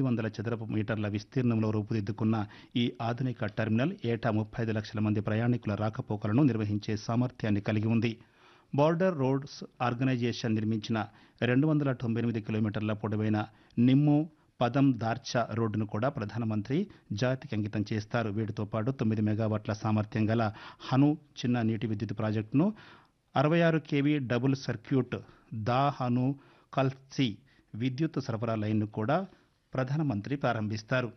వందల చదరపు మీటర్ల విస్తీర్ణంలో రూపుదిద్దుకున్న ఈ ఆధునిక టెర్మినల్ ఏటా ముప్పై ఐదు లక్షల మంది ప్రయాణికుల రాకపోకలను నిర్వహించే సామర్థ్యాన్ని కలిగి ఉంది బార్డర్ రోడ్స్ ఆర్గనైజేషన్ నిర్మించిన రెండు వందల తొంభై ఎనిమిది కిలోమీటర్ల పొడవైన నిమ్ము పదం దార్చా రోడ్డును కూడా ప్రధానమంత్రి జాతికి అంకితం చేస్తారు వీటితో పాటు తొమ్మిది మెగావాట్ల సామర్థ్యం గల హను చిన్న నీటి విద్యుత్ ప్రాజెక్టును అరవై ఆరు కేవీ డబుల్ సర్క్యూట్ దా హను కల్సి విద్యుత్ సరఫరా లైన్ను కూడా ప్రధానమంత్రి ప్రారంభిస్తారు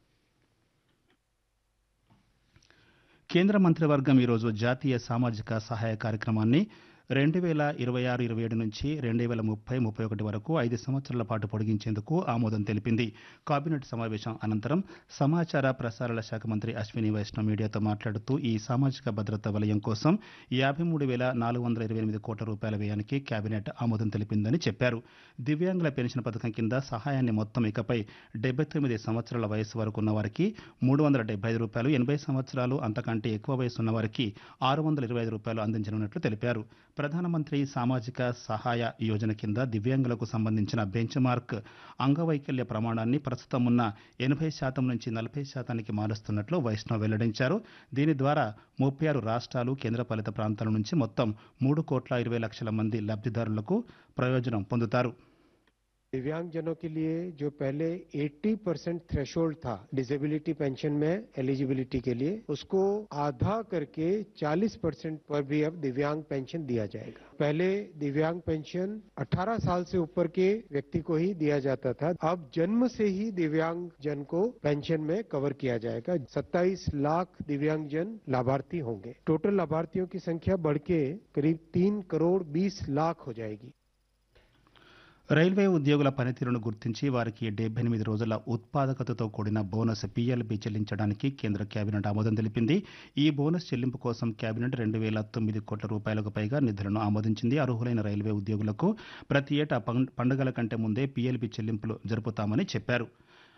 కేంద్ర మంత్రివర్గం ఈరోజు జాతీయ సామాజిక సహాయ కార్యక్రమాన్ని రెండు వేల ఇరవై ఆరు ఇరవై ఏడు నుంచి రెండు వేల ముప్పై ముప్పై ఒకటి వరకు ఐదు సంవత్సరాల పాటు పొడిగించేందుకు ఆమోదం తెలిపింది కేబినెట్ సమావేశం అనంతరం సమాచార ప్రసారాల శాఖ మంత్రి అశ్విని వైష్ణవ్ మీడియాతో మాట్లాడుతూ ఈ సామాజిక భద్రత వలయం కోసం యాభై మూడు వేల నాలుగు వందల ఇరవై ఎనిమిది కోట్ల రూపాయల వ్యయానికి కేబినెట్ ఆమోదం తెలిపిందని చెప్పారు దివ్యాంగుల పెన్షన్ పథకం కింద సహాయాన్ని మొత్తం ఇకపై డెబ్బై తొమ్మిది సంవత్సరాల వయసు వరకు ఉన్న వారికి మూడు వందల డెబ్బై ఐదు రూపాయలు ఎనభై సంవత్సరాలు అంతకంటే ఎక్కువ వయసు ఉన్న వారికి ఆరు వందల ఇరవై ఐదు రూపాయలు అందించనున్నట్లు తెలిపారు ప్రధానమంత్రి సామాజిక సహాయ యోజన కింద దివ్యాంగులకు సంబంధించిన బెంచ్ మార్క్ అంగవైకల్య ప్రమాణాన్ని ప్రస్తుతం ఉన్న ఎనభై శాతం నుంచి నలభై శాతానికి మారుస్తున్నట్లు వైష్ణవ్ వెల్లడించారు దీని ద్వారా ముప్పై ఆరు రాష్ట్రాలు కేంద్రపాలిత ప్రాంతాల నుంచి మొత్తం మూడు కోట్ల ఇరవై లక్షల మంది లబ్ధిదారులకు ప్రయోజనం పొందుతారు दिव्यांगजनों के लिए जो पहले 80 परसेंट थ्रेशोल्ड था डिसेबिलिटी पेंशन में एलिजिबिलिटी के लिए उसको आधा करके 40 परसेंट पर भी अब दिव्यांग पेंशन दिया जाएगा पहले दिव्यांग पेंशन 18 साल से ऊपर के व्यक्ति को ही दिया जाता था अब जन्म से ही दिव्यांग जन को पेंशन में कवर किया जाएगा 27 लाख दिव्यांग जन लाभार्थी होंगे टोटल लाभार्थियों की संख्या बढ़ के करीब तीन करोड़ बीस लाख हो जाएगी రైల్వే ఉద్యోగుల పనితీరును గుర్తించి వారికి డెబ్బై ఎనిమిది రోజుల ఉత్పాదకతతో కూడిన బోనస్ పీఎల్బీ చెల్లించడానికి కేంద్ర కేబినెట్ ఆమోదం తెలిపింది ఈ బోనస్ చెల్లింపు కోసం కేబినెట్ రెండు వేల తొమ్మిది కోట్ల రూపాయలకు పైగా నిధులను ఆమోదించింది అర్హులైన రైల్వే ఉద్యోగులకు ప్రతి ఏటా పం- పండుగల కంటే ముందే పీఎల్బీ చెల్లింపులు జరుపుతామని చెప్పారు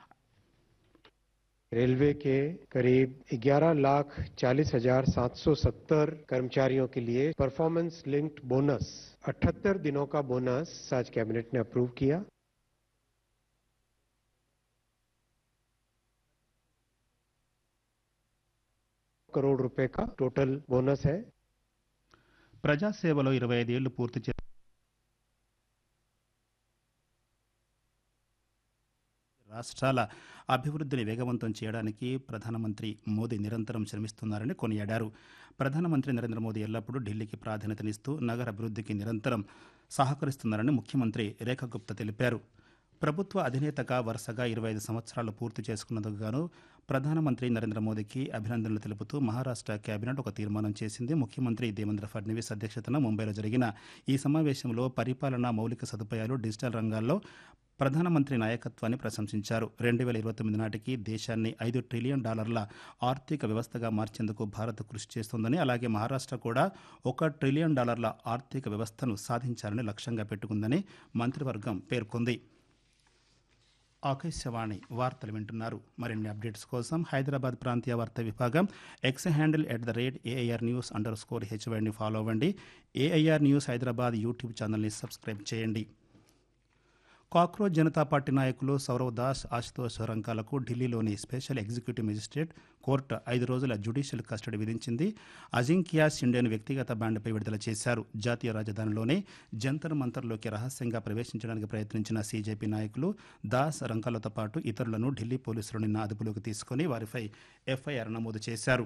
रेलवे के करीब 11 लाख चालीस हजार सात सौ सत्तर कर्मचारियों के लिए परफॉर्मेंस लिंक्ड बोनस 78 दिनों का बोनस आज कैबिनेट ने अप्रूव किया करोड़ रुपए का टोटल बोनस है ప్రజాసేవలో ఇరవై ఐదేళ్లు పూర్తి చే రాష్ట్రాల అభివృద్ధిని వేగవంతం చేయడానికి ప్రధానమంత్రి మోదీ నిరంతరం శ్రమిస్తున్నారని కొనియాడారు ప్రధానమంత్రి నరేంద్ర మోదీ ఎల్లప్పుడూ ఢిల్లీకి ప్రాధాన్యతనిస్తూ నగర అభివృద్ధికి నిరంతరం సహకరిస్తున్నారని ముఖ్యమంత్రి రేఖా గుప్తా తెలిపారు ప్రభుత్వ అధినేతగా వరుసగా ఇరవై ఐదు సంవత్సరాలు పూర్తి చేసుకున్నందుకు గాను ప్రధానమంత్రి నరేంద్ర మోదీకి అభినందనలు తెలుపుతూ మహారాష్ట్ర కేబినెట్ ఒక తీర్మానం చేసింది ముఖ్యమంత్రి దేవేంద్ర ఫడ్నవీస్ అధ్యక్షతన ముంబైలో జరిగిన ఈ సమావేశంలో పరిపాలన మౌలిక సదుపాయాలు డిజిటల్ రంగాల్లో ప్రధానమంత్రి నాయకత్వాన్ని ప్రశంసించారు రెండు వేల ఇరవై తొమ్మిది నాటికి దేశాన్ని ఐదు ట్రిలియన్ డాలర్ల ఆర్థిక వ్యవస్థగా మార్చేందుకు భారత్ కృషి చేస్తోందని అలాగే మహారాష్ట్ర కూడా ఒక ట్రిలియన్ డాలర్ల ఆర్థిక వ్యవస్థను సాధించాలని లక్ష్యంగా పెట్టుకుందని మంత్రివర్గం పేర్కొంది ఆకాశవాణి వార్తలు వింటున్నారు మరిన్ని అప్డేట్స్ కోసం హైదరాబాద్ ప్రాంతీయ వార్తా విభాగం X handle at the rate AIR news underscore హెచ్వైని ఫాలో అవ్వండి ఏఐఆర్ న్యూస్ హైదరాబాద్ యూట్యూబ్ ఛానల్ని సబ్స్క్రైబ్ చేయండి కాక్రోచ్ జనతా పార్టీ నాయకులు సౌరవ్ దాస్ ఆశుతోష్ రంకాలకు ఢిల్లీలోని స్పెషల్ ఎగ్జిక్యూటివ్ మెజిస్ట్రేట్ కోర్టు ఐదు రోజుల జ్యుడిషియల్ కస్టడీ విధించింది అజింక్యా షిండేను వ్యక్తిగత బ్యాండ్పై విడుదల చేశారు జాతీయ రాజధానిలోనే జంతర్ మంతర్లోకి రహస్యంగా ప్రవేశించడానికి ప్రయత్నించిన సీజేపీ నాయకులు దాస్ రంకాలతో పాటు ఇతరులను ఢిల్లీ పోలీసులు నిన్న అదుపులోకి తీసుకుని వారిపై ఎఫ్ఐఆర్ నమోదు చేశారు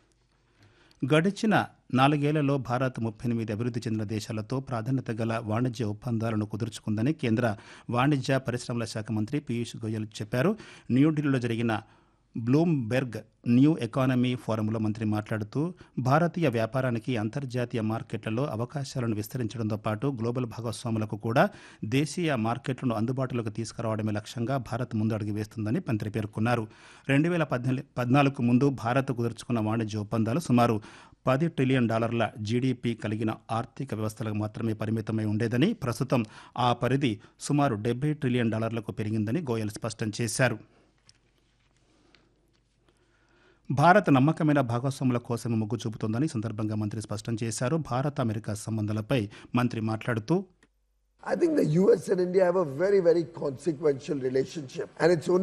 గడిచిన నాలుగేళ్లలో భారత్ ముప్పై ఎనిమిది అభివృద్ధి చెందిన దేశాలతో ప్రాధాన్యత గల వాణిజ్య ఒప్పందాలను కుదుర్చుకుందని కేంద్ర వాణిజ్య పరిశ్రమల శాఖ మంత్రి పీయూష్ గోయల్ చెప్పారు న్యూఢిల్లీలో జరిగిన బ్లూంబెర్గ్ న్యూ ఎకానమీ ఫోరంలో మంత్రి మాట్లాడుతూ భారతీయ వ్యాపారానికి అంతర్జాతీయ మార్కెట్లలో అవకాశాలను విస్తరించడంతో పాటు గ్లోబల్ భాగస్వాములకు కూడా దేశీయ మార్కెట్లను అందుబాటులోకి తీసుకురావడమే లక్ష్యంగా భారత్ ముందు అడుగు వేస్తుందని మంత్రి పేర్కొన్నారు రెండు వేల పద్నాలుగు ముందు భారత్ కుదుర్చుకున్న వాణిజ్య ఒప్పందాలు సుమారు పది ట్రిలియన్ డాలర్ల జీడీపీ కలిగిన ఆర్థిక వ్యవస్థలకు మాత్రమే పరిమితమై ఉండేదని ప్రస్తుతం ఆ పరిధి సుమారు డెబ్బై ట్రిలియన్ డాలర్లకు పెరిగిందని గోయల్ స్పష్టం చేశారు భారత్ నమ్మకమైన భాగస్వాముల కోసమే మొగ్గు చూపుతోందని ఈ సందర్భంగా మంత్రి స్పష్టం చేశారు భారత్ అమెరికా సంబంధాలపై మంత్రి మాట్లాడుతూ I think the US and India have a very, very consequential relationship. And it's only